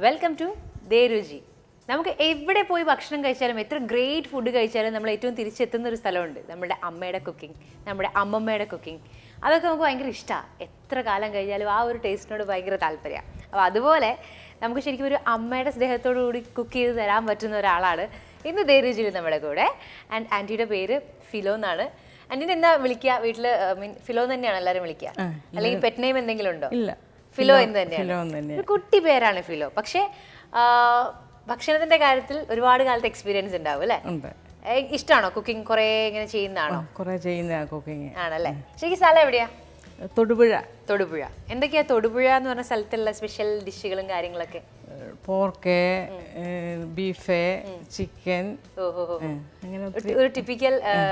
Welcome to ദേരുചി നമുക്ക് എവിടെ പോയി ഭക്ഷണം കഴിച്ചാലും എത്ര ഗ്രേറ്റ് ഫുഡ് കഴിച്ചാലും നമ്മൾ ഏറ്റവും തിരിച്ചെത്തുന്ന ഒരു സ്ഥലമുണ്ട് നമ്മുടെ അമ്മയുടെ കുക്കിംഗ് നമ്മുടെ അമ്മമ്മയുടെ കുക്കിംഗ് അതൊക്കെ നമുക്ക് ഭയങ്കര ഇഷ്ടമാണ് എത്ര കാലം കഴിഞ്ഞാലും ആ ഒരു ടേസ്റ്റിനോട് ഭയങ്കര താല്പര്യമാണ് അപ്പോൾ അതുപോലെ നമുക്ക് ശരിക്കും ഒരു അമ്മയുടെ സ്നേഹത്തോടു കൂടി കുക്ക് ചെയ്ത് തരാൻ പറ്റുന്ന ഒരാളാണ് ഇന്ന് ദേരുചിയിൽ നമ്മുടെ കൂടെ ആൻഡ് ആൻറ്റിയുടെ പേര് ഫിലോ എന്നാണ് ആൻറ്റിനെ എന്താ വിളിക്കുക വീട്ടിൽ മീൻ ഫിലോ എന്ന് തന്നെയാണ് എല്ലാവരും വിളിക്കുക അല്ലെങ്കിൽ പെറ്റ് നെയിം എന്തെങ്കിലും ഉണ്ടോ ഇല്ല ഫിലോ എന്ന് തന്നെയാണ് ഫിലോ എന്ന് തന്നെയാ. ഒരു കുട്ടി പേരാണ് ഫിലോ പക്ഷേ ആ, ഭക്ഷണത്തിന്റെ കാര്യത്തിൽ ഒരുപാട് കാലത്തെ എക്സ്പീരിയൻസ് ഉണ്ടാവും അല്ലേ ഉണ്ട് ഏ, ഇഷ്ടാണോ കുക്കിംഗ് കുറേ ഇങ്ങനെ ചെയ്യുന്നതാണോ കുറെ ചെയ്യുന്ന കുക്കിങ് ആണല്ലേ ശരിക്കും സ്ഥലം എവിടെയാ തൊടുപുഴ തൊടുപുഴ എന്തൊക്കെയാ തൊടുപുഴ എന്ന് പറഞ്ഞ സ്ഥലത്തുള്ള സ്പെഷ്യൽ ഡിഷുകളും കാര്യങ്ങളൊക്കെ പോർക്ക് ബീഫ് ചിക്കൻ ഓ ഓ ഓ അങ്ങനെ ഒരു- ഒരു ടിപ്പിക്കൽ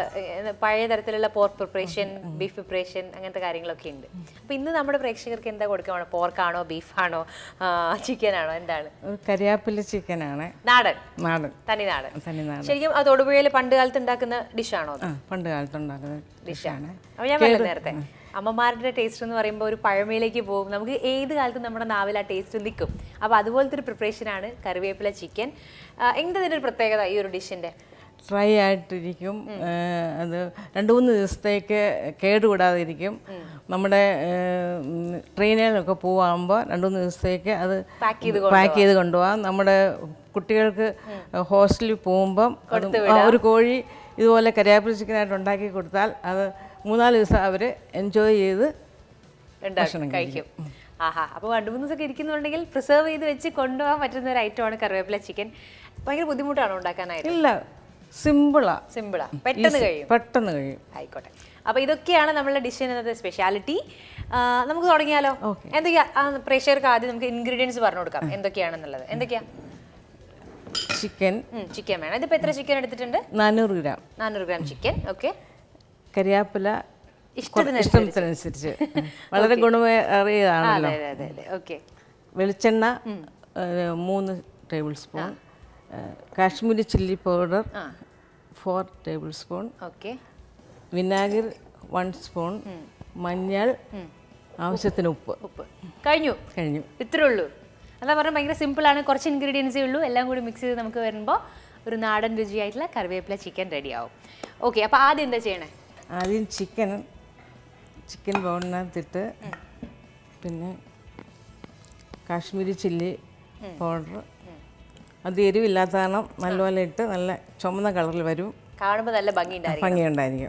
പഴയ തരത്തിലുള്ള പോർക്ക് പ്രിപ്പറേഷൻ ബീഫ് പ്രിപ്പറേഷൻ അങ്ങനത്തെ കാര്യങ്ങളൊക്കെ ഉണ്ട് അപ്പൊ ഇന്ന് നമ്മുടെ പ്രേക്ഷകർക്ക് എന്താ കൊടുക്കാണോ പോർക്കാണോ ബീഫാണോ ചിക്കൻ ആണോ എന്താണ് ഒരു കരിയാപ്പില ചിക്കനാണ് നാടൻ നാടൻ തനി നാടൻ തനിനാടൻ ശരിക്കും ആ തൊടുപുഴയിൽ പണ്ട് കാലത്ത് ഉണ്ടാക്കുന്ന ഡിഷാണോ ആ പണ്ട് കാലത്ത് ഉണ്ടാക്കുന്ന ഡിഷാണ് അപ്പോൾ ഞാൻ പറഞ്ഞ നേരത്തെ അമ്മമാരുടെ ടേസ്റ്റ് എന്ന് പറയുമ്പോൾ ഒരു പഴമയിലേക്ക് പോകും നമുക്ക് ഏത് കാലത്തും നമ്മുടെ നാവിൽ ആ ടേസ്റ്റ് നിൽക്കും അപ്പോൾ അതുപോലത്തെ ഒരു പ്രിപ്പറേഷനാണ് കറിവേപ്പില ചിക്കൻ എന്താ ഇതിൻ്റെ ഒരു പ്രത്യേകത ഈ ഒരു ഡിഷിൻ്റെ ഫ്രൈ ആയിട്ടിരിക്കും ഏ, അത് രണ്ട് മൂന്ന് ദിവസത്തേക്ക് കേടുകൂടാതിരിക്കും നമ്മുടെ ട്രെയിനിലൊക്കെ പോവാകുമ്പോൾ രണ്ട് മൂന്ന് ദിവസത്തേക്ക് അത് പാക്ക് ചെയ്ത് പാക്ക് ചെയ്ത് കൊണ്ടുപോകാം നമ്മുടെ കുട്ടികൾക്ക് ഹോസ്റ്റലിൽ പോകുമ്പം അത് ആ ഒരു കോഴി ഇതുപോലെ കരിയാപ്പില ചിക്കനായിട്ട് ഉണ്ടാക്കി കൊടുത്താൽ അത് മൂന്നാല് ദിവസം അവർ എൻജോയ് ചെയ്ത് ഉണ്ടാക്കും കഴിക്കും ആഹാ അപ്പോൾ രണ്ട് മൂന്ന് ദിവസമൊക്കെ ഇരിക്കുന്നുണ്ടെങ്കിൽ പ്രിസർവ് ചെയ്ത് വെച്ച് കൊണ്ടുപോകാൻ പറ്റുന്ന ഒരു ഐറ്റമാണ് കറിവേപ്പില ചിക്കൻ ഭയങ്കര ബുദ്ധിമുട്ടാണോ ഉണ്ടാക്കാനായിട്ട് ഇല്ല സിമ്പിളാ സിമ്പിളാ പെട്ടെന്ന് കഴിയും പെട്ടെന്ന് കഴിയും ആയിക്കോട്ടെ അപ്പോൾ ഇതൊക്കെയാണ് നമ്മളുടെ ഡിഷിന് ഇന്നത്തെ സ്പെഷ്യാലിറ്റി നമുക്ക് തുടങ്ങിയാലോ Okay. എന്തൊക്കെയാ ആ, പ്രേക്ഷകർക്ക് ആദ്യം നമുക്ക് ഇൻഗ്രീഡിയൻസ് പറഞ്ഞു കൊടുക്കാം എന്തൊക്കെയാണെന്നുള്ളത് എന്തൊക്കെയാ ചിക്കൻ ചിക്കൻ വേണം ഇതിപ്പോൾ എത്ര ചിക്കൻ എടുത്തിട്ടുണ്ട് നാനൂറ് ഗ്രാം നാനൂറ് ഗ്രാം ചിക്കൻ ഓക്കെ കരിയാപ്പില ഇഷ്ടത്തിന് ഇഷ്ടത്തിനനുസരിച്ച് വളരെ ഗുണമേറിയതാണല്ലോ അതെ അതെ അതെ ഓക്കെ വെളിച്ചെണ്ണ ഏഹ്, മൂന്ന് ടേബിൾ സ്പൂൺ ഏഹ്, Kashmiri chilli powder four tablespoon okay vinegar one spoon മഞ്ഞൾ ആവശ്യത്തിന് ഉപ്പ് ഉപ്പ് കഴിഞ്ഞു കഴിഞ്ഞു ഇത്രേ ഉള്ളൂ അതാ പറഞ്ഞാൽ ഭയങ്കര സിമ്പിളാണ് കുറച്ച് ഇൻഗ്രീഡിയൻസേ ഉള്ളൂ എല്ലാം കൂടി മിക്സ് ചെയ്ത് നമുക്ക് വരുമ്പോൾ ഒരു നാടൻ രുചിയായിട്ടുള്ള കറിവേപ്പില ചിക്കൻ റെഡിയാവും ഓക്കെ അപ്പോൾ ആദ്യം എന്താ ചെയ്യണേ ആദ്യം ചിക്കൻ ചിക്കൻ ബൗളിനകത്തിട്ട് പിന്നെ കാശ്മീരി ചില്ലി പൗഡർ അത് എരിവില്ലാത്ത കാരണം നല്ലപോലെ ഇട്ട് നല്ല ചുമന്ന കളറിൽ വരും കാണുമ്പോൾ നല്ല ഭംഗി ഉണ്ടായിരിക്കും ഭംഗിയുണ്ടായിരിക്കും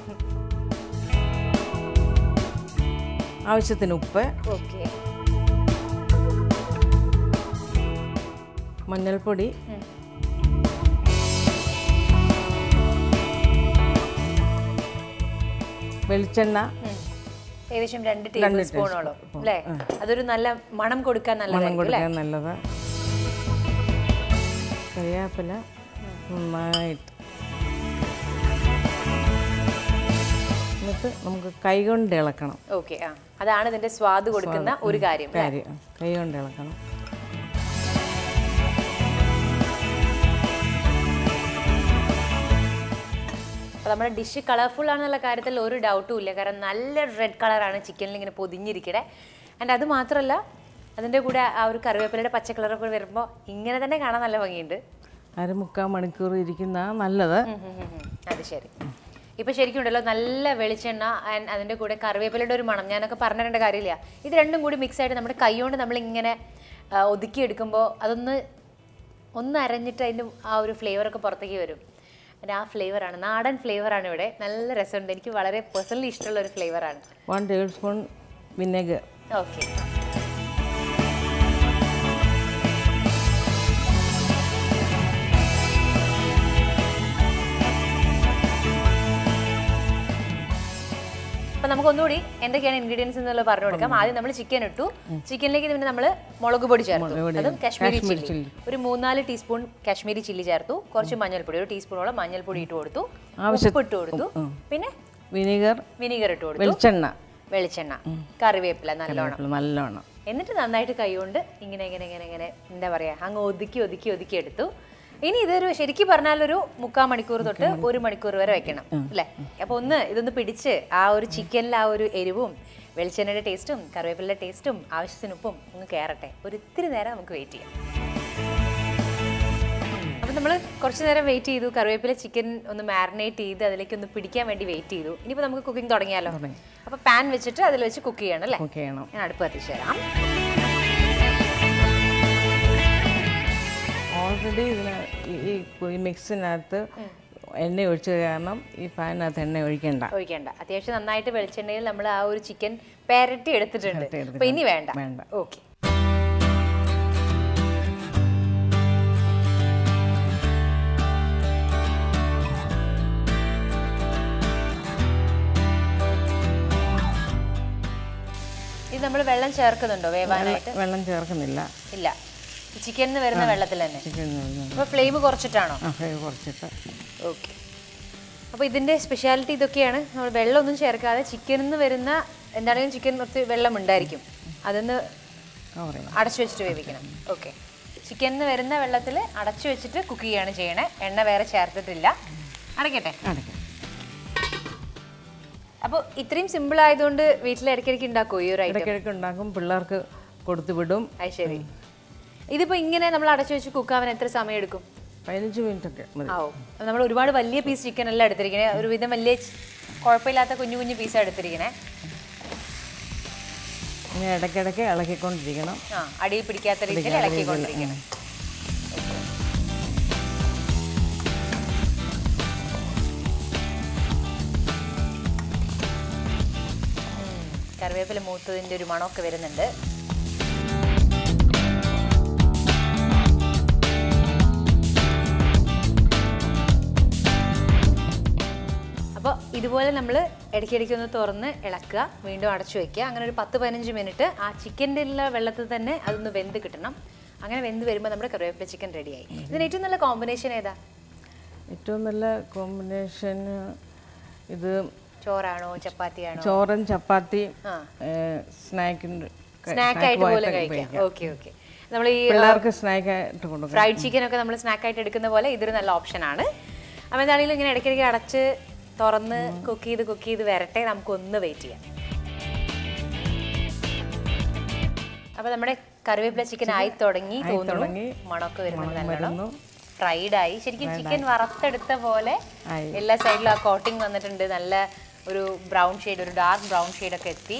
ആവശ്യത്തിന് ഉപ്പ് ഓക്കെ മഞ്ഞൾപ്പൊടി വെളിച്ചെണ്ണ ഏകദേശം രണ്ട് ടേബിൾ സ്പൂണോളം അല്ലേ അതൊരു നല്ല മണം കൊടുക്കാൻ മണം നല്ലതായിരിക്കും അല്ലേ കൊടുക്കാൻ നല്ലത് കറിവേപ്പില നന്നായിട്ട് എന്നിട്ട് നമുക്ക് കൈ കൊണ്ട് ഇളക്കണം ഓക്കെ ആ അതാണ് ഇതിന്റെ സ്വാദ് കൊടുക്കുന്ന ഒരു കാര്യം അല്ലേ? കാര്യം കൈ കൊണ്ട് ഇളക്കണം അപ്പോൾ നമ്മുടെ ഡിഷ് കളർഫുൾ ആണെന്നുള്ള കാര്യത്തിൽ ഒരു ഡൗട്ടും ഇല്ല കാരണം നല്ല റെഡ് കളറാണ് ചിക്കനിൽ ഇങ്ങനെ പൊതിഞ്ഞിരിക്കണേ ആൻഡ് അത് മാത്രമല്ല അതിൻ്റെ കൂടെ ആ ഒരു കറിവേപ്പിലയുടെ പച്ച കളറൊക്കെ വരുമ്പോൾ ഇങ്ങനെ തന്നെ കാണാൻ നല്ല ഭംഗിയുണ്ട് അരമുക്കാൽ മണിക്കൂർ ഇരിക്കുന്ന നല്ലത് ഉം ഉം ഉം ഉം. അത് ശരി ഇപ്പൊ ശരിക്കും ഉണ്ടല്ലോ നല്ല വെളിച്ചെണ്ണ ആൻഡ് അതിന്റെ കൂടെ കറിവേപ്പിലയുടെ ഒരു മണം ഞാനൊക്കെ പറഞ്ഞിരേണ്ട കാര്യമില്ല ഇത് രണ്ടും കൂടി മിക്സ് ആയിട്ട് നമ്മുടെ കൈ കൊണ്ട് നമ്മൾ ഇങ്ങനെ ഒതുക്കി എടുക്കുമ്പോൾ അതൊന്ന് ഒന്ന് അരഞ്ഞിട്ട് അതിൻ്റെ ആ ഒരു ഫ്ലേവറൊക്കെ പുറത്തേക്ക് വരും അതിൻ്റെ ആ ഫ്ലേവറാണ് നാടൻ ഫ്ലേവറാണ് ഇവിടെ നല്ല രസമുണ്ട് എനിക്ക് വളരെ പേഴ്സണലി ഇഷ്ടമുള്ള ഒരു ഫ്ലേവറാണ് one tablespoon vinegar okay അപ്പൊ നമുക്ക് ഒന്നുകൂടി എന്തൊക്കെയാണ് ഇൻഗ്രീഡിയൻസ് എന്നുള്ളത് പറഞ്ഞു കൊടുക്കാം ആദ്യം നമ്മൾ ചിക്കൻ ഇട്ടു ചിക്കനിലേക്ക് പിന്നെ നമ്മൾ മുളക് പൊടി ചേർത്തു അതും കാശ്മീരി ചില്ലി ഒരു മൂന്നാല് ടീസ്പൂൺ കാശ്മീരി ചില്ലി ചേർത്തു കുറച്ച് മഞ്ഞൾപ്പൊടി ഒരു ടീസ്പൂണോളം മഞ്ഞൾപ്പൊടി ഇട്ട് കൊടുത്തു ഉപ്പ് ഇട്ട് കൊടുത്തു പിന്നെ വിനെഗർ വിനീഗർ ഇട്ട് കൊടുത്തു വെളിച്ചെണ്ണ വെളിച്ചെണ്ണ കറിവേപ്പില നല്ലോണം നല്ലോണം എന്നിട്ട് നന്നായിട്ട് കൈകൊണ്ട് ഇങ്ങനെ ഇങ്ങനെ ഇങ്ങനെ ഇങ്ങനെ എന്താ പറയാ അങ്ങ് ഒതുക്കി ഒതുക്കി ഒതുക്കി എടുത്തു ഇനി ഇതൊരു ശരിക്കും പറഞ്ഞാൽ ഒരു മുക്കാൽ മണിക്കൂർ തൊട്ട് ഒരു മണിക്കൂർ വരെ വെക്കണം അല്ലേ അപ്പൊ ഒന്ന് ഇതൊന്ന് പിടിച്ച് ആ ഒരു ചിക്കനിൽ ആ ഒരു എരിവും വെളിച്ചെണ്ണയുടെ ടേസ്റ്റും കറിവേപ്പിലയുടെ ടേസ്റ്റും ആവശ്യത്തിന് ഉപ്പും ഒന്ന് കയറട്ടെ ഒരു ഇത്തിരി നേരം നമുക്ക് വെയിറ്റ് ചെയ്യാം അപ്പം നമ്മൾ കുറച്ച് നേരം വെയിറ്റ് ചെയ്തു കറിവേപ്പില ചിക്കൻ ഒന്ന് മാരിനേറ്റ് ചെയ്ത് അതിലേക്ക് ഒന്ന് പിടിക്കാൻ വേണ്ടി വെയിറ്റ് ചെയ്തു ഇനിയിപ്പോൾ നമുക്ക് കുക്കിംഗ് തുടങ്ങിയാലോ അപ്പോൾ പാൻ വെച്ചിട്ട് അതിൽ വെച്ച് കുക്ക് ചെയ്യണം അല്ലേ കുക്ക് ചെയ്യണം ഞാൻ അടുപ്പ് കത്തിച്ചു തരാം ഓൾറെഡി ഇതിന് ഈ- ഈ ഈ മിക്സിനകത്ത് എണ്ണ ഒഴിച്ചത് കാരണം ഈ പാനിനകത്ത് എണ്ണ ഒഴിക്കണ്ട ഒഴിക്കേണ്ട അത്യാവശ്യം നന്നായിട്ട് വെളിച്ചെണ്ണയിൽ നമ്മൾ ആ ഒരു ചിക്കൻ പെരട്ടി എടുത്തിട്ടുണ്ട് പെരട്ടി അപ്പൊ ഇനി വേണ്ട വേണ്ട. ഓക്കെ ഇത് നമ്മൾ വെള്ളം ചേർക്കുന്നുണ്ടോ വേവാനായിട്ട് വെള്ളം ചേർക്കുന്നില്ല ഇല്ല ചിക്കനിൽ നിന്ന് വരുന്ന വെള്ളത്തിൽ തന്നെ ചിക്കൻ അപ്പൊ ഫ്ലെയിം കുറച്ചിട്ടാണോ ആ ഫ്രൈ കുറച്ചിട്ട് ഓക്കെ അപ്പോൾ ഇതിൻ്റെ സ്പെഷ്യാലിറ്റി ഇതൊക്കെയാണ് നമ്മൾ വെള്ളമൊന്നും ചേർക്കാതെ ചിക്കനിൽ നിന്ന് വരുന്ന എന്താണെങ്കിലും ചിക്കൻ ഒത്തിരി വെള്ളം ഉണ്ടായിരിക്കും അതൊന്ന് കവർ ചെയ്യണം അടച്ചു വെച്ചിട്ട് വേവിക്കണം ഓക്കെ ചിക്കനിൽ നിന്ന് വരുന്ന വെള്ളത്തിൽ അടച്ചു വെച്ചിട്ട് കുക്ക് ചെയ്യാണ് ചെയ്യണേ എണ്ണ വേറെ ചേർത്തിട്ടില്ല അടയ്ക്കട്ടെ അടയ്ക്കാം അപ്പോൾ ഇത്രയും സിമ്പിൾ ആയതുകൊണ്ട് വീട്ടിൽ ഇടയ്ക്കിടയ്ക്ക് ഉണ്ടാക്കുമോ ഈ ഒരു ഐറ്റം ഇടയ്ക്കിടയ്ക്ക് ഉണ്ടാക്കും പിള്ളേർക്ക് കൊടുത്തു വിടും അത് ശരി ഇതിപ്പോൾ ഇങ്ങനെ നമ്മൾ അടച്ചു വെച്ച് കുക്കാവാൻ എത്ര സമയം എടുക്കും പതിനഞ്ച് മിനിറ്റ് ഒക്കെ മതി ആവും നമ്മൾ ഒരുപാട് വലിയ പീസ് ചിക്കൻ അല്ല എടുത്തിരിക്കണേ ഒരുവിധം വലിയ ചി- കുഴപ്പമില്ലാത്ത കുഞ്ഞു കുഞ്ഞു പീസാണ് എടുത്തിരിക്കണേ ഇനി ഇടയ്ക്കിടയ്ക്ക് ഇളക്കിക്കൊണ്ടിരിക്കണം ആ അടിയിൽ പിടിക്കാത്ത രീതിയിൽ ഇളക്കിക്കൊണ്ടിരിക്കണം ഉം, കറിവേപ്പില മൂത്തതിൻ്റെ ഒരു മണമൊക്കെ വരുന്നുണ്ട് അപ്പോൾ ഇതുപോലെ നമ്മൾ ഇടയ്ക്കിടയ്ക്ക് ഒന്ന് തുറന്ന് ഇളക്കുക വീണ്ടും അടച്ചു വെക്കുക അങ്ങനെ ഒരു പത്ത് പതിനഞ്ച് മിനിറ്റ് ആ ചിക്കൻ്റെ ഉള്ള വെള്ളത്തിൽ തന്നെ അതൊന്ന് വെന്ത് കിട്ടണം അങ്ങനെ വെന്ത് വരുമ്പോൾ നമ്മുടെ കറിവേപ്പില ചിക്കൻ റെഡിയായി ഇതിന് ഏറ്റവും നല്ല കോമ്പിനേഷൻ ഏതാ ഏറ്റവും നല്ല കോമ്പിനേഷൻ ഇത് ചോറാണോ ചപ്പാത്തിയാണോ ചോറും ചപ്പാത്തിയും ആ സ്നാക്കിൻ്റെ സ്നാക്കായിട്ട് പോലും കഴിക്കാം ഓക്കെ ഓക്കെ നമ്മൾ ഈ പിള്ളേർക്ക് സ്നാക്കായിട്ട് കൊടുക്കാം ഫ്രൈഡ് ചിക്കൻ ഒക്കെ നമ്മൾ സ്നാക്കായിട്ട് എടുക്കുന്ന പോലെ ഇതൊരു നല്ല ഓപ്ഷനാണ് അപ്പോൾ എന്താണെങ്കിലും ഇങ്ങനെ ഇടയ്ക്കിടയ്ക്ക് അടച്ച് തുറന്ന് കുക്ക് ചെയ്ത് കുക്ക് ചെയ്ത് വരട്ടെ നമുക്കൊന്ന് വെയിറ്റ് ചെയ്യാം അപ്പോൾ നമ്മുടെ കറിവേപ്പില ചിക്കൻ ആയി തുടങ്ങി തോന്നുന്നു തുടങ്ങി. മണമൊക്കെ വരുന്നുണ്ട് നല്ലോണം വരുന്നു. ഫ്രൈഡ് ആയി ശരിക്കും ചിക്കൻ വറുത്തെടുത്ത പോലെ ആയി. എല്ലാ സൈഡിലും ആ കോട്ടിങ് വന്നിട്ടുണ്ട് നല്ല ഒരു ബ്രൗൺ ഷെയ്ഡ് ഒരു ഡാർക്ക് ബ്രൗൺ ഒക്കെ എത്തി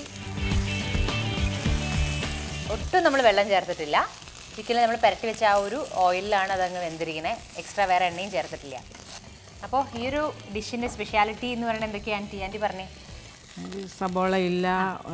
ഒട്ടും നമ്മൾ വെള്ളം ചേർത്തിട്ടില്ല ചിക്കനിൽ നമ്മൾ പുരട്ടി വെച്ച ആ ഒരു ഓയിലിലാണ് അതങ്ങ് വെന്തിരിക്കുന്നത് എക്സ്ട്രാ വേറെ എണ്ണയും ചേർത്തിട്ടില്ല അപ്പോൾ ഈ ഒരു ഡിഷിൻ്റെ സ്പെഷ്യാലിറ്റി എന്ന് പറയുന്നത് എന്തൊക്കെയാണ് ആൻറ്റി ആൻറ്റി പറഞ്ഞേ സബോള ഇല്ല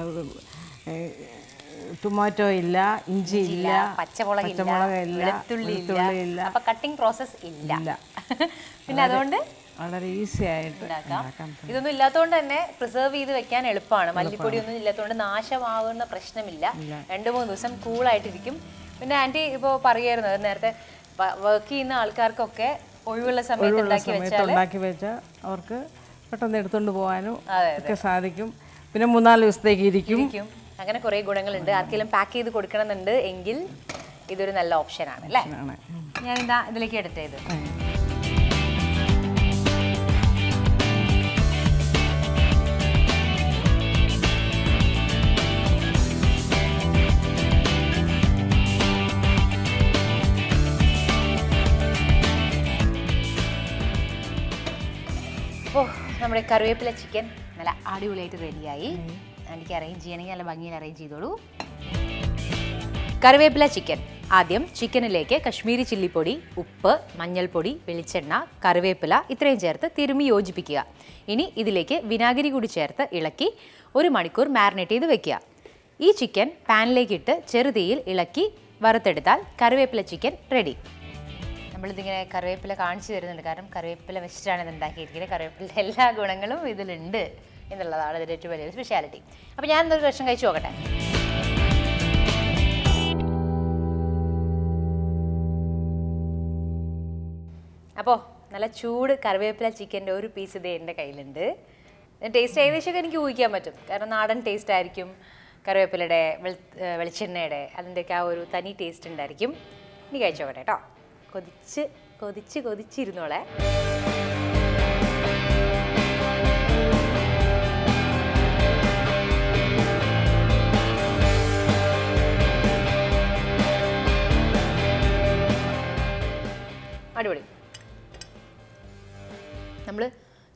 ടൊമാറ്റോ ഇല്ല ഇഞ്ചി ഇല്ല ഇല്ല പച്ചമുളക് ഇല്ല പച്ചമുളക് ഇല്ല വെളുത്തുള്ളി വെളുത്തുള്ളി ഇല്ല ഇല്ല അപ്പൊ കട്ടിംഗ് പ്രോസസ്സ് ഇല്ല ഇല്ല. പിന്നെ അതുകൊണ്ട് വളരെ ഈസി ആയിട്ട് ഉണ്ടാക്കാം ഉണ്ടാക്കാൻ ഇതൊന്നും ഇല്ലാത്തതുകൊണ്ട് തന്നെ പ്രിസർവ് ചെയ്ത് വെക്കാൻ എളുപ്പമാണ് മല്ലിപ്പൊടി ഒന്നും ഇല്ലാത്തതുകൊണ്ട് നാശമാകുന്ന പ്രശ്നമില്ല രണ്ട് മൂന്ന് ദിവസം കൂളായിട്ടിരിക്കും പിന്നെ ആന്റി ഇപ്പോൾ പറയുമായിരുന്നു അത് നേരത്തെ വർക്ക് ചെയ്യുന്ന ആൾക്കാർക്കൊക്കെ ഒഴിവുള്ള സമയത്ത് ഒഴിവുള്ള ഉണ്ടാക്കി സമയത്ത് വെച്ചാൽ ഉണ്ടാക്കി വെച്ചാൽ അവർക്ക് പെട്ടെന്ന് എടുത്തുകൊണ്ട് പോകാനും അതെ, ഒക്കെ സാധിക്കും പിന്നെ മൂന്നാല് ദിവസത്തേക്ക് ഇരിക്കും ഇരിക്കും അങ്ങനെ കുറേ ഗുണങ്ങളുണ്ട് ആർക്കെങ്കിലും പാക്ക് ചെയ്ത് കൊടുക്കണമെന്നുണ്ട് എങ്കിൽ ഇതൊരു നല്ല ഓപ്ഷനാണ് അല്ലേ ആണ്. ഞാൻ ഇതാ ഇതിലേക്ക് എടുത്തത് ആ. അപ്പോൾ നമ്മുടെ കറിവേപ്പില ചിക്കൻ നല്ല അടിപൊളിയായിട്ട് റെഡിയായി എനിക്ക് അറേഞ്ച് ചെയ്യണമെങ്കിൽ നല്ല ഭംഗിയിൽ അറേഞ്ച് ചെയ്തോളൂ കറിവേപ്പില ചിക്കൻ ആദ്യം ചിക്കനിലേക്ക് കശ്മീരി ചില്ലിപ്പൊടി ഉപ്പ് മഞ്ഞൾപ്പൊടി വെളിച്ചെണ്ണ കറിവേപ്പില ഇത്രയും ചേർത്ത് തിരുമ്മി യോജിപ്പിക്കുക ഇനി ഇതിലേക്ക് വിനാഗിരി കൂടി ചേർത്ത് ഇളക്കി ഒരു മണിക്കൂർ മാരിനേറ്റ് ചെയ്ത് വെക്കുക ഈ ചിക്കൻ പാനിലേക്ക് ഇട്ട് ചെറുതീയിൽ ഇളക്കി വറുത്തെടുത്താൽ കറിവേപ്പില ചിക്കൻ റെഡി നമ്മളിതിങ്ങനെ കറിവേപ്പില കാണിച്ചു തരുന്നുണ്ട് കാരണം കറിവേപ്പില വെച്ചിട്ടാണ് ഇത് ഉണ്ടാക്കിയിരിക്കുന്നത് കറിവേപ്പില എല്ലാ ഗുണങ്ങളും ഇതിലുണ്ട് എന്നുള്ളതാണ് ഇതിൻ്റെ ഏറ്റവും വലിയൊരു സ്പെഷ്യാലിറ്റി അപ്പോൾ ഞാൻ എന്തൊരു കഷ്ണം കഴിച്ചു നോക്കട്ടെ അപ്പോൾ നല്ല ചൂട് കറിവേപ്പില ചിക്കൻ്റെ ഒരു പീസ് ഇത് എൻ്റെ കയ്യിലുണ്ട് ടേസ്റ്റ് ഏകദേശമൊക്കെ എനിക്ക് ഊഹിക്കാൻ പറ്റും കാരണം നാടൻ ടേസ്റ്റ് ആയിരിക്കും കറിവേപ്പിലയുടെ വെളി ഏഹ് വെളിച്ചെണ്ണയുടെ അതിൻ്റെയൊക്കെ ആ ഒരു തനി ടേസ്റ്റ് ഉണ്ടായിരിക്കും ഇനി കഴിച്ചു നോക്കട്ടെ കേട്ടോ കൊതിച്ച് കൊതിച്ച് കൊതിച്ചിരുന്നോളെ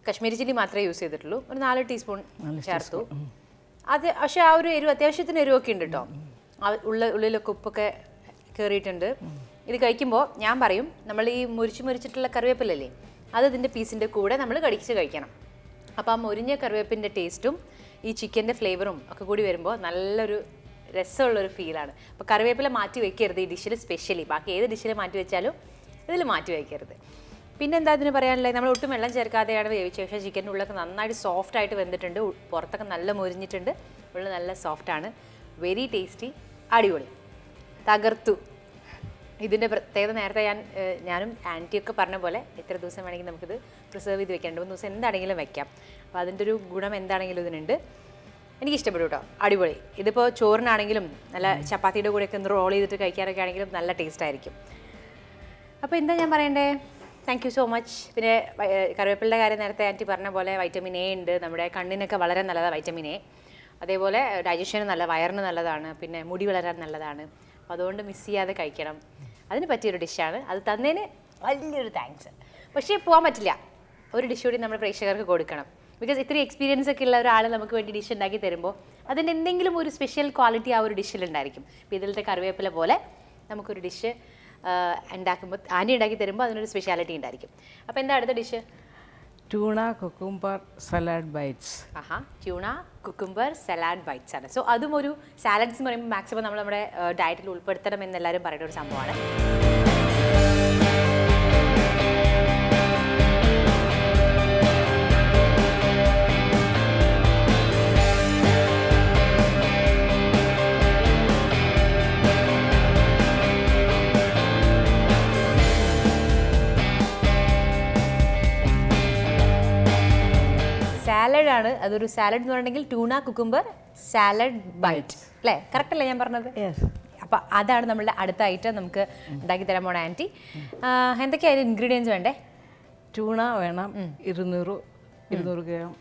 കശ്മീരി ചില്ലി മാത്രമേ യൂസ് ചെയ്തിട്ടുള്ളൂ ഒരു നാല് ടീസ്പൂൺ ചേർത്തു അത് പക്ഷേ ആ ഒരു എരിവ് അത്യാവശ്യത്തിന് എരിവൊക്കെ ഉണ്ട് കേട്ടോ ആ ഉള്ള ഉള്ളിലൊക്കെ ഉപ്പൊക്കെ കയറിയിട്ടുണ്ട് ഇത് കഴിക്കുമ്പോൾ ഞാൻ പറയും നമ്മൾ ഈ മുരിച്ച് മുരിച്ചിട്ടുള്ള കറിവേപ്പിലല്ലേ അത് ഇതിൻ്റെ പീസിൻ്റെ കൂടെ നമ്മൾ കടിച്ച് കഴിക്കണം അപ്പോൾ ആ മുരിഞ്ഞ കറിവേപ്പിൻ്റെ ടേസ്റ്റും ഈ ചിക്കൻ്റെ ഫ്ലേവറും ഒക്കെ കൂടി വരുമ്പോൾ നല്ലൊരു രസമുള്ളൊരു ഫീലാണ് അപ്പോൾ കറിവേപ്പില മാറ്റി വെക്കരുത് ഈ ഡിഷിൽ സ്പെഷ്യലി ബാക്കി ഏത് ഡിഷിൽ മാറ്റി വെച്ചാലും ഇതിൽ മാറ്റി വയ്ക്കരുത് പിന്നെ എന്താ ഇതിന് പറയാനുള്ളത് നമ്മൾ ഒട്ടും വെള്ളം ചേർക്കാതെയാണ് വേവിച്ച പക്ഷേ ചിക്കൻ്റെ ഉള്ളൊക്കെ നന്നായിട്ട് സോഫ്റ്റ് ആയിട്ട് വെന്തിട്ടുണ്ട് ഉ- പുറത്തൊക്കെ നല്ല മുരിഞ്ഞിട്ടുണ്ട് ഉള്ളിൽ നല്ല സോഫ്റ്റ് ആണ് വെരി ടേസ്റ്റി അടിപൊളി തകർത്തു ഇതിൻ്റെ പ്രത്യേകത നേരത്തെ ഞാൻ ഏഹ്, ഞാനും ആൻറ്റിയൊക്കെ പറഞ്ഞ പോലെ എത്ര ദിവസം വേണമെങ്കിൽ നമുക്കിത് പ്രിസർവ് ചെയ്ത് വെക്കാം രണ്ട് മൂന്ന് ദിവസം എന്താണെങ്കിലും വെക്കാം അപ്പോൾ അതിൻ്റെ ഒരു ഗുണം എന്താണെങ്കിലും ഇതിനുണ്ട് എനിക്ക് ഇഷ്ടപ്പെട്ടു കേട്ടോ അടിപൊളി ഇതിപ്പോൾ ചോറിനാണെങ്കിലും നല്ല ചപ്പാത്തിയുടെ കൂടെയൊക്കെ ഒന്ന് റോൾ ചെയ്തിട്ട് കഴിക്കാനൊക്കെ ആണെങ്കിലും നല്ല ടേസ്റ്റ് ആയിരിക്കും അപ്പോൾ എന്താ ഞാൻ പറയണ്ടേ താങ്ക് യു സോ മച്ച് പിന്നെ വ- ഏ, കറിവേപ്പിലയുടെ കാര്യം നേരത്തെ ആൻറ്റി പറഞ്ഞ പോലെ വൈറ്റമിൻ എ ഉണ്ട് നമ്മുടെ കണ്ണിനൊക്കെ വളരെ നല്ലതാണ് വൈറ്റമിൻ എ അതേപോലെ ഡൈജഷന് നല്ല വയറിന് നല്ലതാണ് പിന്നെ മുടി വളരാൻ നല്ലതാണ് അപ്പോൾ അതുകൊണ്ട് മിസ് ചെയ്യാതെ കഴിക്കണം അതിന് പറ്റിയൊരു ഡിഷാണ് അത് തന്നതിന് വലിയൊരു താങ്ക്സ് പക്ഷേ പോകാൻ പറ്റില്ല ഒരു ഡിഷ് കൂടി നമ്മുടെ പ്രേക്ഷകർക്ക് കൊടുക്കണം ബിക്കോസ് ഇത്തിരി എക്സ്പീരിയൻസ് ഒക്കെ ഉള്ള ഒരാൾ നമുക്ക് വേണ്ടി ഡിഷ് ഉണ്ടാക്കി തരുമ്പോൾ അതിൻ്റെ എന്തെങ്കിലും ഒരു സ്പെഷ്യൽ ക്വാളിറ്റി ആ ഒരു ഡിഷിലുണ്ടായിരിക്കും ഇപ്പോൾ ഇതിലത്തെ കറിവേപ്പില പോലെ നമുക്കൊരു ഡിഷ് ഉണ്ടാക്കുമ്പോൾ ആനി ഉണ്ടാക്കി തരുമ്പോൾ അതിനൊരു സ്പെഷ്യാലിറ്റി ഉണ്ടായിരിക്കും അപ്പോൾ എന്താ അടുത്ത dish tuna cucumber salad bites ആഹാ ട്യൂണ കുക്കുംബർ സലാഡ് ബൈറ്റ്സ് ആണ് സോ അതും ഒരു സാലഡ്സ് എന്ന് പറയുമ്പോൾ മാക്സിമം നമ്മൾ നമ്മുടെ ഡയറ്റിൽ ഉൾപ്പെടുത്തണം എന്ന് എല്ലാവരും പറയുന്ന ഒരു സംഭവമാണ് സാലഡ് ആണ് അതൊരു സാലഡ് എന്ന് പറഞ്ഞിട്ടുണ്ടെങ്കിൽ ട്യൂണ കുക്കുംബർ സാലഡ് ബൈറ്റ് അല്ലേ കറക്റ്റ് അല്ലേ ഞാൻ പറഞ്ഞത് യെസ് അപ്പോൾ അതാണ് നമ്മളുടെ അടുത്ത ഐറ്റം നമുക്ക് ഉണ്ടാക്കി തരാൻ പോണ ആൻറ്റി എന്തൊക്കെയായാലും ഇൻഗ്രീഡിയൻസ് വേണ്ടേ ട്യൂണ വേണം ഇരുന്നൂറ് ഇരുന്നൂറ് ഗ്രാം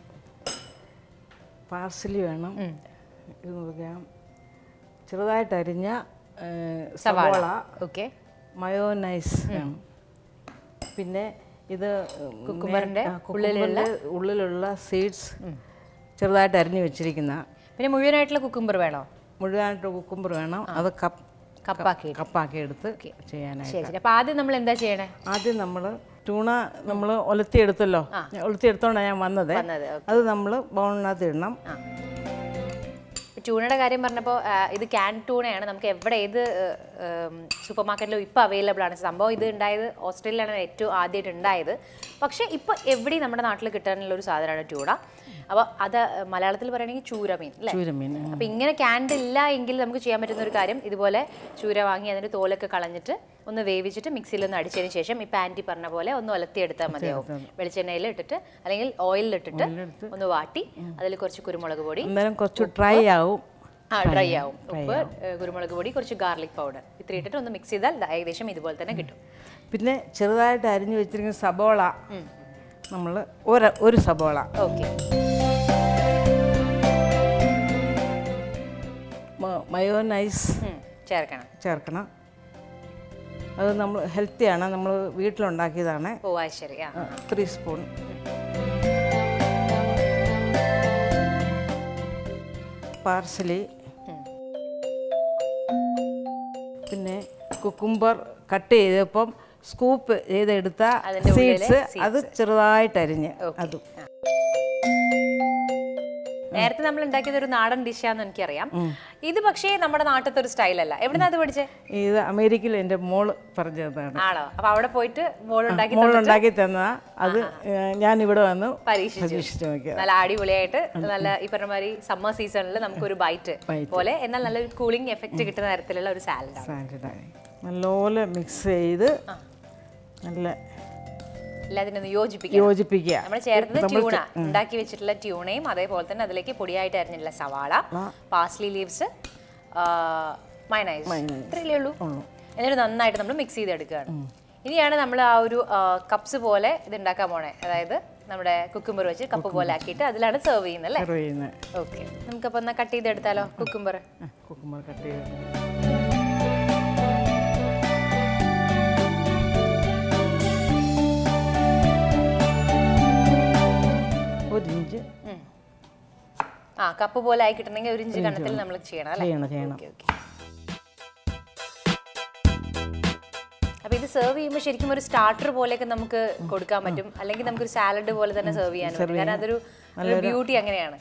പാർസലി വേണം ഇരുന്നൂറ് ഗ്രാം ചെറുതായിട്ട് അരിഞ്ഞ ഏ, സവാള സവാള ഓക്കെ മയോനൈസ് വേണം പിന്നെ ഇത് കുക്കുംബറിന്റെ ആ, കുക്കുംബറിന്റെ ഉള്ളിലുള്ള സീഡ്സ് ചെറുതായിട്ട് അരിഞ്ഞു വെച്ചിരിക്കുന്ന പിന്നെ മുഴുവനായിട്ടുള്ള കുക്കുംബർ വേണോ മുഴുവനായിട്ട് കുക്കുംബർ വേണം അത് കപ്പ് കപ്പാക്കി കപ്പാക്കി എടുത്ത് ചെയ്യാനായിട്ട് ശരി ശരി അപ്പോൾ ആദ്യം നമ്മൾ എന്താ ചെയ്യണേ ആദ്യം നമ്മൾ ട്യൂണ നമ്മൾ ഒലത്തിയെടുത്തല്ലോ ഒലത്തിയെടുത്തോണ്ടാണ് ഞാൻ വന്നത് വന്നത് അത് നമ്മൾ ബൗളിനകത്ത് ഇടണം ആ ട്യൂണയുടെ കാര്യം പറഞ്ഞപ്പോൾ ഇത് ക്യാൻ ട്യൂണയാണ് നമുക്ക് എവിടെ ഏത് സൂപ്പർ മാർക്കറ്റിലും ഇപ്പോൾ അവൈലബിൾ ആണ് സംഭവം ഇത് ഉണ്ടായത് ഓസ്ട്രേലിയയിലാണ് ഏറ്റവും ആദ്യമായിട്ട് ഉണ്ടായത് പക്ഷേ ഇപ്പോൾ എവിടെയും നമ്മുടെ നാട്ടിൽ കിട്ടാനുള്ള ഒരു സാധനമാണ് ട്യൂണ അപ്പോൾ അത് മലയാളത്തിൽ പറയുകയാണെങ്കിൽ ചൂരമീൻ അല്ലേ ചൂരമീൻ അപ്പോൾ ഇങ്ങനെ ക്യാൻഡ് ഇല്ല എങ്കിൽ നമുക്ക് ചെയ്യാൻ പറ്റുന്ന ഒരു കാര്യം ഇതുപോലെ ചൂര വാങ്ങി അതിൻ്റെ തോലൊക്കെ കളഞ്ഞിട്ട് ഒന്ന് വേവിച്ചിട്ട് മിക്സിയിൽ ഒന്ന് അടിച്ചതിന് ശേഷം ഈ പാൻറ്റി പറഞ്ഞ പോലെ ഒന്ന് ഒലത്തിയെടുത്താൽ മതിയാവും വെളിച്ചെണ്ണയിൽ ഇട്ടിട്ട് അല്ലെങ്കിൽ ഓയിലിൽ ഇട്ടിട്ട് ഒന്ന് വാട്ടി അതിൽ കുറച്ച് കുരുമുളക് പൊടി അന്നേരം കുറച്ച് ഡ്രൈ ആവും ആ ഡ്രൈ ആവും ഉപ്പ് ഏഹ്, കുരുമുളക് പൊടി കുറച്ച് ഗാർലിക് പൗഡർ ഇത്ര ഇട്ടിട്ട് ഒന്ന് മിക്സ് ചെയ്താൽ ദാ ഏകദേശം ഇതുപോലെ തന്നെ കിട്ടും പിന്നെ ചെറുതായിട്ട് അരിഞ്ഞു വെച്ചിരിക്കുന്ന സബോള നമ്മൾ ഒരു ഒരു സബോള ഓക്കെ മ- മയോനൈസ് ചേർക്കണം ചേർക്കണം അത് നമ്മൾ ഹെൽത്തിയാണ് നമ്മൾ വീട്ടിലുണ്ടാക്കിയതാണ് ഓ അത് ശരി ആ ത്രീ സ്പൂൺ പാർസലി പിന്നെ കുക്കുംബർ കട്ട് ചെയ്തപ്പം സ്കൂപ്പ് ചെയ്തെടുത്ത അതിന്റെ ഉള്ളിലെ സീഡ്സ് അത് ചെറുതായിട്ട് അരിഞ്ഞ് അതും നേരത്തെ നമ്മൾ ഉണ്ടാക്കിയത് ഒരു നാടൻ ഡിഷാന്ന് എനിക്കറിയാം ഇത് പക്ഷേ നമ്മുടെ നാട്ടിലത്തെ ഒരു സ്റ്റൈലല്ല എവിടുന്നാ അത് പഠിച്ചേ ഇത് അമേരിക്കയിൽ എൻ്റെ മോള് പറഞ്ഞതാണ് ആണോ അപ്പൊ അവിടെ പോയിട്ട് മോൾ ഉണ്ടാക്കി മോളുണ്ടാക്കി തന്ന അത് ഞാൻ ഇവിടെ വന്ന് പരീക്ഷിച്ചു പരീക്ഷിച്ച് നോക്കിയത് നല്ല അടിപൊളിയായിട്ട് നല്ല ഈ പറഞ്ഞ മാതിരി സമ്മർ സീസണിൽ നമുക്കൊരു ബൈറ്റ് പോലെ എന്നാൽ നല്ലൊരു കൂളിംഗ് എഫക്റ്റ് കിട്ടുന്ന തരത്തിലുള്ള ഒരു സാലഡാണ് സാലഡായി നല്ലപോലെ മിക്സ് ചെയ്ത് നല്ല എല്ലാത്തിനും ഒന്ന് യോജിപ്പിക്കാം യോജിപ്പിക്കുക നമ്മൾ ചേർത്തത് ട്യൂണ ഉണ്ടാക്കി വെച്ചിട്ടുള്ള ട്യൂണയും അതേപോലെ തന്നെ അതിലേക്ക് പൊടിയായിട്ട് അരിഞ്ഞിട്ടുള്ള സവാള പാസ്ലി ലീവ്സ് മൈനൈസ് ഇത്രയല്ലേ ഉള്ളൂ എന്നിട്ട് നന്നായിട്ട് നമ്മൾ മിക്സ് ചെയ്തെടുക്കുകയാണ് ഇനിയാണ് നമ്മൾ ആ ഒരു കപ്സ് പോലെ ഇത് ഉണ്ടാക്കാൻ പോണേ അതായത് നമ്മുടെ കുക്കുംബർ വെച്ച് കപ്പ് പോലെ ആക്കിയിട്ട് അതിലാണ് സെർവ് ചെയ്യുന്നത് അല്ലേ സെർവ് ചെയ്യുന്ന ഓക്കെ നമുക്കപ്പോൾ എന്നാൽ കട്ട് ചെയ്തെടുത്താലോ കുക്കുംബർ കുക്കുമ്പർ കട്ട് ചെയ്ത് ആ കപ്പ് പോലെ ആയി കിട്ടണമെങ്കിൽ ഒരു ഇഞ്ച് കണത്തിൽ നമ്മൾ ചെയ്യണം അല്ലേ ചെയ്യണം ചെയ്യണം ഓക്കെ ഓക്കെ അപ്പൊ ഇത് സെർവ് ചെയ്യുമ്പോൾ ശരിക്കും ഒരു സ്റ്റാർട്ടർ പോലെയൊക്കെ നമുക്ക് കൊടുക്കാൻ പറ്റും അല്ലെങ്കിൽ നമുക്കൊരു സാലഡ് പോലെ തന്നെ സെർവ് ചെയ്യാൻ പറ്റും കാരണം അതൊരു ബ്യൂട്ടി അങ്ങനെയാണ്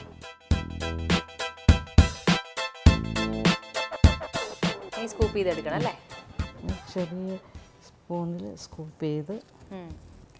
ഇനി സ്കൂപ്പ് ചെയ്തെടുക്കണം അല്ലേ ചെറിയ സ്പൂണിൽ സ്കൂപ്പ് ചെയ്ത് ഉം.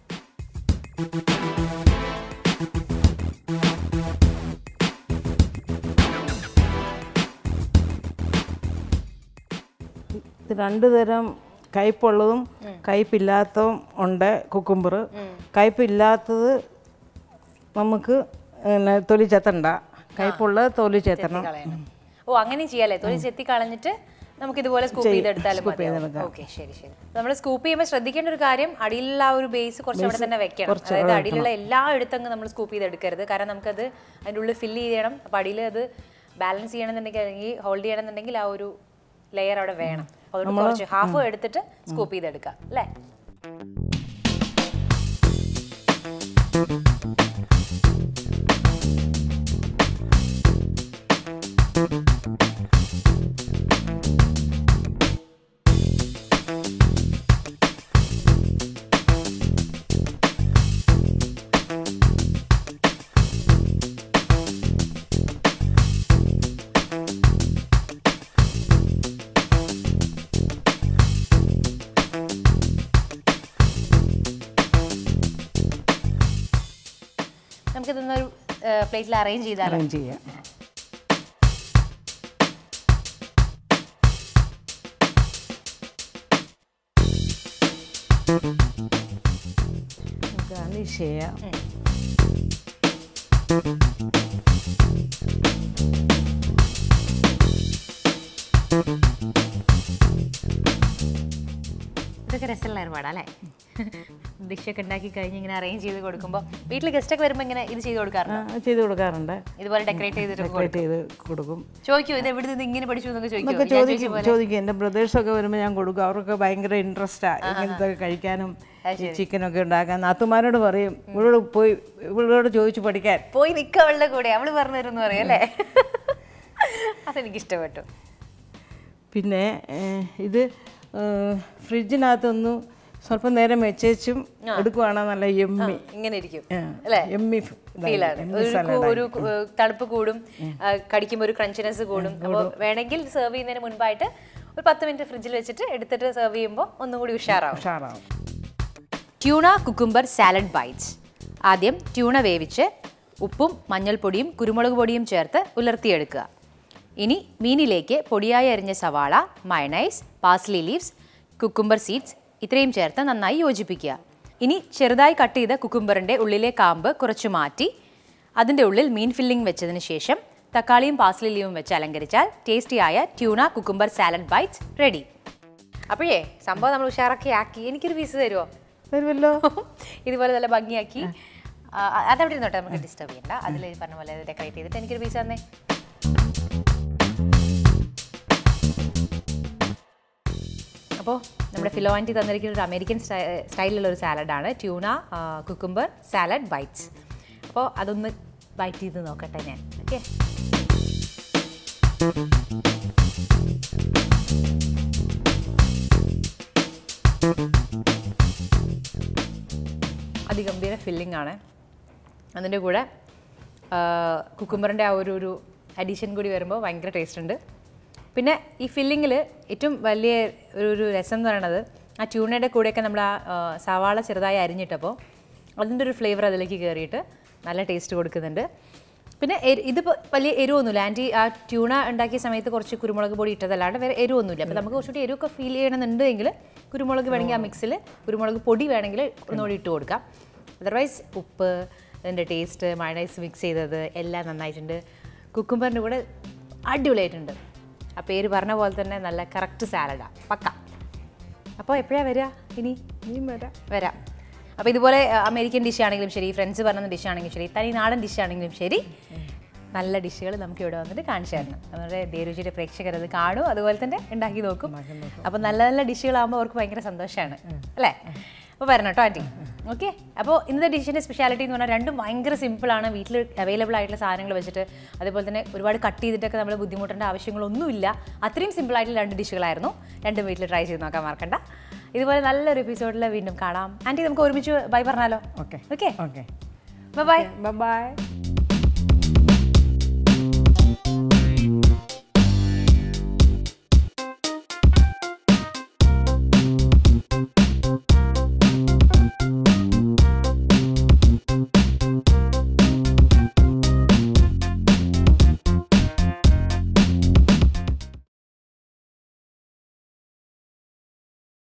ഇത് രണ്ട് തരം കയ്പുള്ളതും കയ്പില്ലാത്തതും ഉണ്ട് കുക്കുമ്പർ കയ്പില്ലാത്തത് നമുക്ക് പിന്നെ തൊലി ചെത്തണ്ട കയ്പുള്ളത് തൊലി ചെത്തണം കളയണം ഓ അങ്ങനെ ചെയ്യാല്ലേ തൊലി ചെത്തി കളഞ്ഞിട്ട് നമുക്ക് ഇതുപോലെ സ്കൂപ്പ് ചെയ്തെടുത്താലും ഓക്കെ ശരി ശരി നമ്മൾ സ്കൂപ്പ് ചെയ്യുമ്പോൾ ശ്രദ്ധിക്കേണ്ട ഒരു കാര്യം അടിയിലുള്ള ആ ഒരു ബേസ് കുറച്ച് അവിടെ തന്നെ വെക്കണം അതായത് അടിയിലുള്ള എല്ലാ എടുത്തങ്ങ് നമ്മൾ സ്കൂപ്പ് ചെയ്തെടുക്കരുത് കാരണം നമുക്കത് അതിൻ്റെ ഉള്ളിൽ ഫില്ല് ചെയ്യണം അപ്പോൾ അടിയിൽ അത് ബാലൻസ് ചെയ്യണമെന്നുണ്ടെങ്കിൽ അല്ലെങ്കിൽ ഹോൾഡ് ചെയ്യണമെന്നുണ്ടെങ്കിൽ ആ ഒരു ലെയർ അവിടെ വേണം അപ്പോൾ അതുകൊണ്ട് കുറച്ച് ഹാഫ് എടുത്തിട്ട് സ്കൂപ്പ് ചെയ്തെടുക്കാം അല്ലേ നമുക്കിതൊന്നൊരു പ്ലേറ്റിൽ അറേഞ്ച് ചെയ്താലോ അറേഞ്ച് ചെയ്യാം ഗാർണിഷ് ചെയ്യാം ഇതൊക്കെ രസമുള്ള ഏർപ്പാടാ അല്ലേ ഡിഷൊക്കെ ഉണ്ടാക്കി കഴിഞ്ഞ് ഇങ്ങനെ അറേഞ്ച് ചെയ്ത് കൊടുക്കുമ്പോൾ വീട്ടിൽ ഗസ്റ്റ് ഒക്കെ വരുമ്പോൾ ഇങ്ങനെ ഇത് ചെയ്ത് കൊടുക്കാറുണ്ട് ആ, ചെയ്ത് കൊടുക്കാറുണ്ട് ഇതുപോലെ ഡെക്കറേറ്റ് ചെയ്തിട്ട് ഡെക്കറേറ്റ് ചെയ്ത് കൊടുക്കും ചോദിക്കൂ ഇത് എവിടെ നിന്ന് ഇങ്ങനെ പഠിച്ചു എന്നൊക്കെ എന്നൊക്കെ ചോദിക്കൂ ചോദിക്കും ചോദിക്കും എൻ്റെ ബ്രദേഴ്സൊക്കെ വരുമ്പോൾ ഞാൻ കൊടുക്കും അവർക്ക് ഭയങ്കര ഇൻട്രസ്റ്റാണ് ഇങ്ങനത്തെ കഴിക്കാനും ഈ ചിക്കനൊക്കെ ഉണ്ടാക്കാൻ നാത്തുമാരോട് പറയും ഇവളോട് പോയി ഇവളോട് ചോദിച്ചു പഠിക്കാൻ പോയി നിൽക്കുക അവളുടെ കൂടെ അവള് പറഞ്ഞു തരും എന്ന് പറയും അല്ലേ അതെനിക്ക് ഇഷ്ടപ്പെട്ടു പിന്നെ ഏഹ്, ഇത് ഏഹ്, ഫ്രിഡ്ജിനകത്തൊന്ന് സ്വല്പം നേരം വെച്ചേച്ചും എടുക്കുവാണെങ്കിൽ നല്ല എമ്മി ഇങ്ങനെ ഇരിക്കും ആ, അല്ലേ എമ്മി ഫീലാണ് ഒരു കു- ഒരു കു- ഏർ തണുപ്പ് കൂടും ആ, കടിക്കുമ്പോൾ ഒരു ക്രഞ്ചിനെസ് കൂടും അപ്പോൾ വേണമെങ്കിൽ സെർവ് ചെയ്യുന്നതിന് മുൻപായിട്ട് ഒരു പത്ത് മിനിറ്റ് ഫ്രിഡ്ജിൽ വെച്ചിട്ട് എടുത്തിട്ട് സെർവ് ചെയ്യുമ്പോൾ ഒന്നും കൂടി ഉഷാറാവും ഉഷാറാവും ട്യൂണ കുക്കുംബർ സാലഡ് ബൈറ്റ്സ് ആദ്യം ട്യൂണ വേവിച്ച് ഉപ്പും മഞ്ഞൾപ്പൊടിയും കുരുമുളക് പൊടിയും ചേർത്ത് ഉലർത്തിയെടുക്കുക ഇനി മീനിലേക്ക് പൊടിയായി അരിഞ്ഞ സവാള mayonnaise parsley leaves cucumber seeds ഇത്രയും ചേർത്ത് നന്നായി യോജിപ്പിക്കുക ഇനി ചെറുതായി കട്ട് ചെയ്ത കുക്കുംബറിൻ്റെ ഉള്ളിലെ കാമ്പ് കുറച്ച് മാറ്റി അതിൻ്റെ ഉള്ളിൽ മീൻ ഫില്ലിംഗ് വെച്ചതിന് ശേഷം തക്കാളിയും പാസ്ലി ലീവും വെച്ച് അലങ്കരിച്ചാൽ ടേസ്റ്റിയായ tuna cucumber salad bites ready അപ്പോഴേ സംഭവം നമ്മൾ ഉഷാറാക്കി ആക്കി എനിക്കൊരു പീസ് തരുമോ തരുമല്ലോ ഇതുപോലെ നല്ല ഭംഗിയാക്കി ആ, അതവിടെ ഇരുന്നോട്ടെ നമുക്ക് ഡിസ്റ്റർബ് ചെയ്യണ്ട അതിൽ ഈ പറഞ്ഞ പോലെ ഡെക്കറേറ്റ് ചെയ്തിട്ട് എനിക്കൊരു പീസ് തന്നെ അപ്പോൾ നമ്മുടെ ഫിലോ ആൻറ്റി തന്നിരിക്കുന്ന ഒരു അമേരിക്കൻ സ്റ്റൈലിലുള്ള ഒരു സാലഡാണ് ട്യൂണ കുക്കുംബർ സാലഡ് ബൈറ്റ്സ് അപ്പോൾ അതൊന്ന് ബൈറ്റ് ചെയ്ത് നോക്കട്ടെ ഞാൻ ഓക്കെ അതിഗംഭീര ഫില്ലിംഗ് ആണ് അതിൻ്റെ കൂടെ കുക്കുംബറിൻ്റെ ആ ഒരു ഒരു അഡീഷൻ കൂടി വരുമ്പോൾ ഭയങ്കര ടേസ്റ്റ് ഉണ്ട് പിന്നെ ഈ ഫില്ലിങ്ങിൽ ഏറ്റവും വലിയ ഒരു ഒരു രസം എന്ന് പറയുന്നത് ആ ട്യൂണയുടെ കൂടെയൊക്കെ നമ്മൾ ആ ആ, സവാള ചെറുതായി അരിഞ്ഞിട്ടപ്പോൾ അതിൻ്റെ ഒരു ഫ്ലേവർ അതിലേക്ക് കയറിയിട്ട് നല്ല ടേസ്റ്റ് കൊടുക്കുന്നുണ്ട് പിന്നെ എരി- ഇതിപ്പോൾ വലിയ എരിവൊന്നുമില്ല ആൻറ്റി ആ ട്യൂണ ഉണ്ടാക്കിയ സമയത്ത് കുറച്ച് കുരുമുളക് പൊടി ഇട്ടതല്ലാണ്ട് വേറെ എരിവൊന്നുമില്ല അപ്പോൾ നമുക്ക് കുറച്ചുകൂടി എരിവൊക്കെ ഫീൽ ചെയ്യണമെന്നുണ്ടെങ്കിൽ കുരുമുളക് വേണമെങ്കിൽ ആ മിക്സിൽ കുരുമുളക് പൊടി വേണമെങ്കിൽ ഒന്നുകൂടി ഇട്ട് കൊടുക്കാം അതർവൈസ് ഉപ്പ് അതിൻ്റെ ടേസ്റ്റ് മയണൈസ് മിക്സ് ചെയ്തത് എല്ലാം നന്നായിട്ടുണ്ട് കുക്കുംബറിൻ്റെ കൂടെ അടിപൊളിയായിട്ടുണ്ട് ആ പേര് പറഞ്ഞ പോലെ തന്നെ നല്ല കറക്റ്റ് സാലഡാണ് പക്ക അപ്പോൾ എപ്പോഴാണ് വരിക ഇനി നീ വരാം വരാം അപ്പോൾ ഇതുപോലെ അഹ്, അമേരിക്കൻ ഡിഷ് ആണെങ്കിലും ശരി ഫ്രണ്ട്സ് പറഞ്ഞ ഡിഷ് ആണെങ്കിലും ശരി തനി നാടൻ ഡിഷ് ആണെങ്കിലും ശരി നല്ല ഡിഷുകൾ നമുക്ക് ഇവിടെ വന്നിട്ട് കാണിച്ചു തരണം നമ്മുടെ ദേരുചിയുടെ പ്രേക്ഷകർ അത് കാണും അതുപോലെ തന്നെ ഉണ്ടാക്കി നോക്കും അപ്പോൾ നല്ല നല്ല ഡിഷുകളാകുമ്പോൾ അവർക്ക് ഭയങ്കര സന്തോഷമാണ് അല്ലേ അപ്പോൾ വരണം കേട്ടോ ആൻറ്റി ഓക്കെ അപ്പോൾ ഇന്നത്തെ ഡിഷിൻ്റെ സ്പെഷ്യാലിറ്റി എന്ന് പറഞ്ഞാൽ രണ്ടും ഭയങ്കര സിമ്പിളാണ് വീട്ടിൽ അവൈലബിൾ ആയിട്ടുള്ള സാധനങ്ങൾ വെച്ചിട്ട് അതേപോലെ തന്നെ ഒരുപാട് കട്ട് ചെയ്തിട്ടൊക്കെ നമ്മൾ ബുദ്ധിമുട്ടേണ്ട ആവശ്യങ്ങളൊന്നുമില്ല അത്രയും സിമ്പിളായിട്ടുള്ള രണ്ട് ഡിഷുകളായിരുന്നു രണ്ടും വീട്ടിൽ ട്രൈ ചെയ്ത് നോക്കാൻ മറക്കണ്ട ഇതുപോലെ നല്ലൊരു എപ്പിസോഡിൽ വീണ്ടും കാണാം ആൻറ്റി നമുക്ക് ഒരുമിച്ച് ബൈ പറഞ്ഞാലോ okay okay okay bye by